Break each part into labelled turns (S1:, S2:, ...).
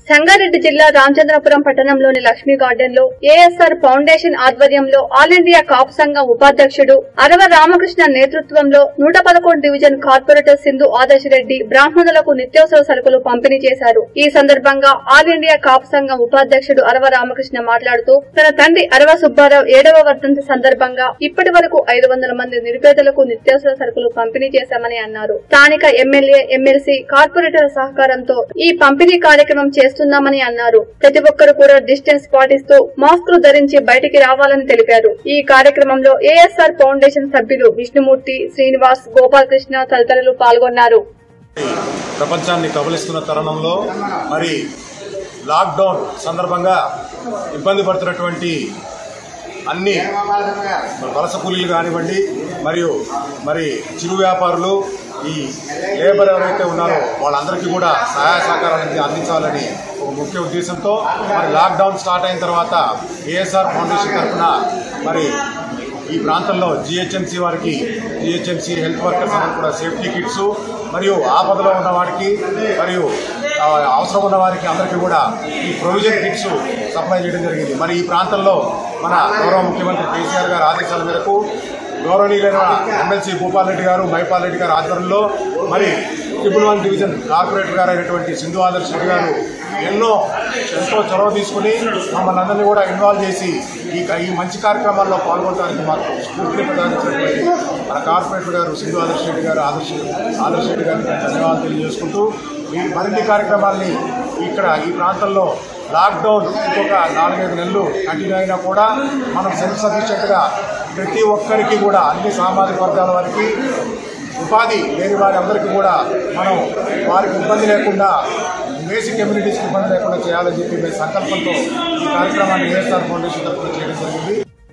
S1: సంగారెడ్డి జిల్లా రామచంద్రపురం పట్టణంలోని లక్ష్మీ గార్డెన్ లో ఏఎస్ఆర్ ఫౌండేషన్ ఆధ్వర్యంలో ఆల్ ఇండియా కాపు సంఘం ఉపాధ్యక్షుడు అరవ రామకృష్ణ నేతృత్వంలో నూట పదకొండు డివిజన్ కార్పొరేటర్ సింధు ఆదర్శ్ రెడ్డి బ్రాహ్మణులకు నిత్యావసర సరుకులు పంపిణీ చేశారు ఈ సందర్భంగా ఆల్ ఇండియా కాపు సంఘం ఉపాధ్యక్షుడు అరవ రామకృష్ణ మాట్లాడుతూ తన తండ్రి అరవ సుబ్బారావు ఏడవ వర్ధంతి సందర్భంగా ఇప్పటి వరకు ఐదు వందల మంది నిరుపేదలకు నిత్యావసర సరుకులు పంపిణీ చేశామని అన్నారు స్థానిక ఎమ్మెల్యే ఎమ్మెల్సీ కార్పొరేటర్ల సహకారంతో ఈ పంపిణీ కార్యక్రమం చేస్తున్నామని అన్నారు ప్రతి ఒక్కరు కూడా డిస్టెన్స్ పాటిస్తూ మాస్కులు ధరించి బయటికి రావాలని తెలిపారు ఈ కార్యక్రమంలో ఏఎస్ఆర్ ఫౌండేషన్ సభ్యులు విష్ణుమూర్తి శ్రీనివాస్ గోపాలకృష్ణ తదితరులు పాల్గొన్నారు
S2: ప్రపంచాన్ని కబలిస్తున్న తరుణంలో మరి లాక్డౌన్ సందర్భంగా ఇబ్బంది పడుతున్నటువంటి అన్ని వలస కూలీలు కానివ్వండి మరియు మరి చిరు వ్యాపారులు ఈ లేబర్ ఎవరైతే ఉన్నారో వాళ్ళందరికీ కూడా సహాయ సహకారాలు అందించాలని ఒక ముఖ్య ఉద్దేశంతో మరి లాక్డౌన్ స్టార్ట్ అయిన తర్వాత ఏఎస్ఆర్ ఫౌండేషన్ తరఫున మరి ఈ ప్రాంతంలో జిహెచ్ఎంసీ వారికి జిహెచ్ఎంసీ హెల్త్ వర్కర్స్ అందరూ కూడా సేఫ్టీ కిట్స్ మరియు ఆపదలో ఉన్న వారికి మరియు ఆ, అవసరం ఉన్న వారికి అందరికీ కూడా ఈ ప్రొవిజన్ కిట్స్ సప్లై చేయడం జరిగింది మరి ఈ ప్రాంతంలో మన గౌరవ ముఖ్యమంత్రి కేసీఆర్ గారి ఆదేశాల మేరకు గౌరవనీయులైన ఎమ్మెల్సీ భూపాల్ రెడ్డి గారు మైపాల్ రెడ్డి గారి ఆధ్వర్యంలో మరి ట్రిపుల్ వన్ డివిజన్ కార్పొరేటర్ గారు అయినటువంటి సింధు ఆదర్శ్ రెడ్డి గారు ఎన్నో ఎంతో చొరవ తీసుకుని మమ్మల్ని అందరినీ కూడా ఇన్వాల్వ్ చేసి ఈ ఈ మంచి కార్యక్రమాల్లో పాల్గొనడానికి మాకు స్ఫూర్తిని ప్రదానించినటువంటి మన కార్పొరేటర్ గారు సింధు ఆదర్శ్ రెడ్డి గారు ఆదర్శ ఆదర్శ్ రెడ్డి గారికి ధన్యవాదాలు తెలియజేసుకుంటూ ఈ మరిన్ని కార్యక్రమాల్ని ఇక్కడ ఈ ప్రాంతంలో లాక్డౌన్ ఇంకొక నాలుగైదు నెలలు కంటిన్యూ అయినా కూడా మనం సెల్ఫ్ సఫిషియెంట్గా ప్రతి ఒక్కరికి కూడా అన్ని సామాజిక వర్గాల వారికి ఉపాధి లేని వారి అందరికీ కూడా మనం వారికి ఇబ్బంది లేకుండా బేసిక్ కమ్యూనిటీస్కి ఇబ్బంది లేకుండా చేయాలని చెప్పి మేము సంకల్పంతో ఈ కార్యక్రమాన్ని ఏఎస్ఆర్ ఫౌండేషన్ తరఫున చేయడం జరిగింది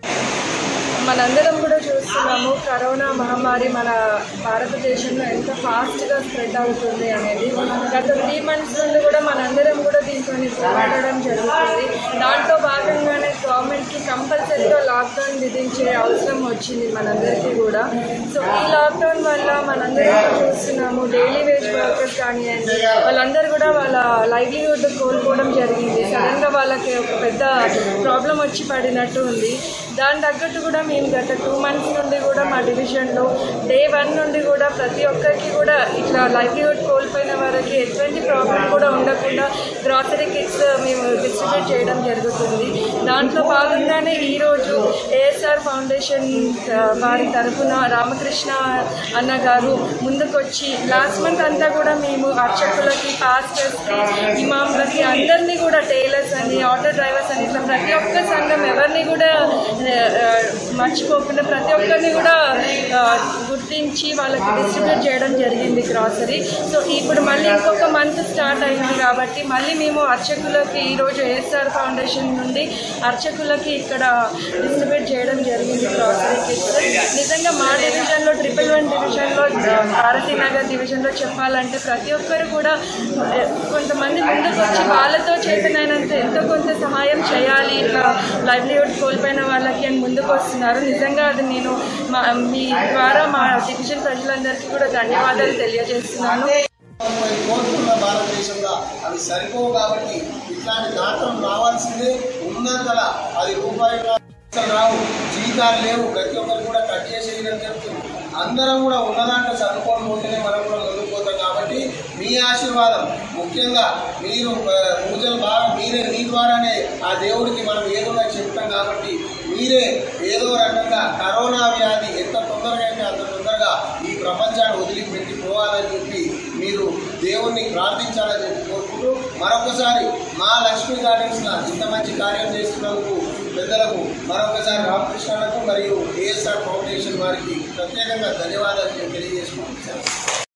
S3: మనందరం కూడా చూస్తున్నాము కరోనా మహమ్మారి మన భారతదేశంలో ఎంత ఫాస్ట్గా స్ప్రెడ్ అవుతుంది అనేది గత త్రీ మంత్స్ నుండి కూడా మనందరం కూడా దీంతో పోరాడడం జరుగుతుంది దాంట్లో భాగంగానే గవర్నమెంట్కి కంపల్సరీగా లాక్డౌన్ విధించే అవసరం వచ్చింది మనందరికీ కూడా సో ఈ లాక్డౌన్ వల్ల మనందరం కూడా చూస్తున్నాము డైలీ వేజ్ వర్కర్స్ కానివ్వండి వాళ్ళందరూ కూడా వాళ్ళ లైవ్లీహుడ్ కోల్పోవడం జరిగింది సడన్గా వాళ్ళకి ఒక పెద్ద ప్రాబ్లం వచ్చి పడినట్టు ఉంది దాని తగ్గట్టు కూడా మేము గత టూ మంత్స్ నుండి కూడా మా డివిజన్లో డే వన్ నుండి కూడా ప్రతి ఒక్కరికి కూడా ఇట్లా లైవ్లీహుడ్ కోల్పోయిన వారికి ఎటువంటి ప్రాబ్లం కూడా ఉండకుండా గ్రాసరీ కిట్స్ మేము డిస్ట్రిబ్యూట్ చేయడం జరుగుతుంది దాంట్లో భాగంగానే ఈరోజు ఏఎస్ఆర్ ఫౌండేషన్ ఆ, వారి తరఫున రామకృష్ణ అన్న గారు ముందుకొచ్చి లాస్ట్ మంత్ అంతా కూడా మేము అర్చకులకి పాస్టర్స్కి ఇమాంలకి అందరినీ కూడా టైలర్స్ అని ఆటో డ్రైవర్స్ అని ఇట్లా ప్రతి ఒక్క సంఘం ఎవరిని కూడా ఆ, ఆ, మర్చిపోకుండా ప్రతి ఒక్కరిని కూడా ఆ, గుర్తించి వాళ్ళకి డిస్ట్రిబ్యూట్ చేయడం జరిగింది గ్రాసరీ సో ఇప్పుడు మళ్ళీ ఇంకొక మంత్ స్టార్ట్ అయింది కాబట్టి మళ్ళీ మేము అర్చకులకి ఈరోజు ఏఎస్ఆర్ ఫౌండేషన్ నుండి అర్చకులకి ఇక్కడ డిస్ట్రిబ్యూట్ చేయడం జరిగింది గ్రాసరీ కిట్స్ నిజంగా మా డివిజన్లో ట్రిపుల్ వన్ డివిజన్లో భారతీనగర్ డివిజన్లో చెప్పాలంటే ప్రతి ఒక్కరు కూడా ఆ, కొంతమంది ముందుకు వచ్చి వాళ్ళతో చేతనైనంత ఎంతో కొంత సహాయం చేయాలి ఇట్లా లైవ్లీహుడ్ కోల్పోయిన వాళ్ళకి అని ముందుకు వస్తున్నారు నిజంగా అది నేను మా మీ ద్వారా మా డివిజన్ ప్రజలందరికీ కూడా ధన్యవాదాలు తెలియజేస్తున్నాను
S4: ముప్పై కోట్లున్న భారతదేశంలో అవి సరిపోవు కాబట్టి ఇట్లాంటి దాంట్లో రావాల్సిందే ఉన్నంతల అది రూపాయలు అసలు రావు జీతాలు లేవు ప్రతి ఒక్కరు కూడా కట్ చేసేయడం జరుగుతుంది అందరం కూడా ఉన్నదాంట్లో చదువుకొని ఉంటేనే మనం కూడా ముందుకుపోతాం కాబట్టి మీ ఆశీర్వాదం ముఖ్యంగా మీరు ఆ, పూజలు బాగా మీరే మీ ద్వారానే ఆ దేవుడికి మనం ఏదో ఒకటి చెప్తాం కాబట్టి మీరే ఏదో రకంగా కరోనా వ్యాధి ఎంత తొందరగా అయితే అంత తొందరగా ఈ ప్రపంచాన్ని వదిలిపెట్టి పోవాలని చెప్పి మీరు దేవుణ్ణి ప్రార్థించాలని చెప్పి కోరుకుంటూ మరొకసారి మా లక్ష్మీ గార్డెన్స్లో ఇంత మంచి కార్యం చేస్తున్నందుకు పెద్దలకు మరొకసారి రామకృష్ణకు మరియు ఏఎస్ఆర్ ఫౌండేషన్ వారికి ప్రత్యేకంగా ధన్యవాదాలు తెలియజేసుకుంటున్నాను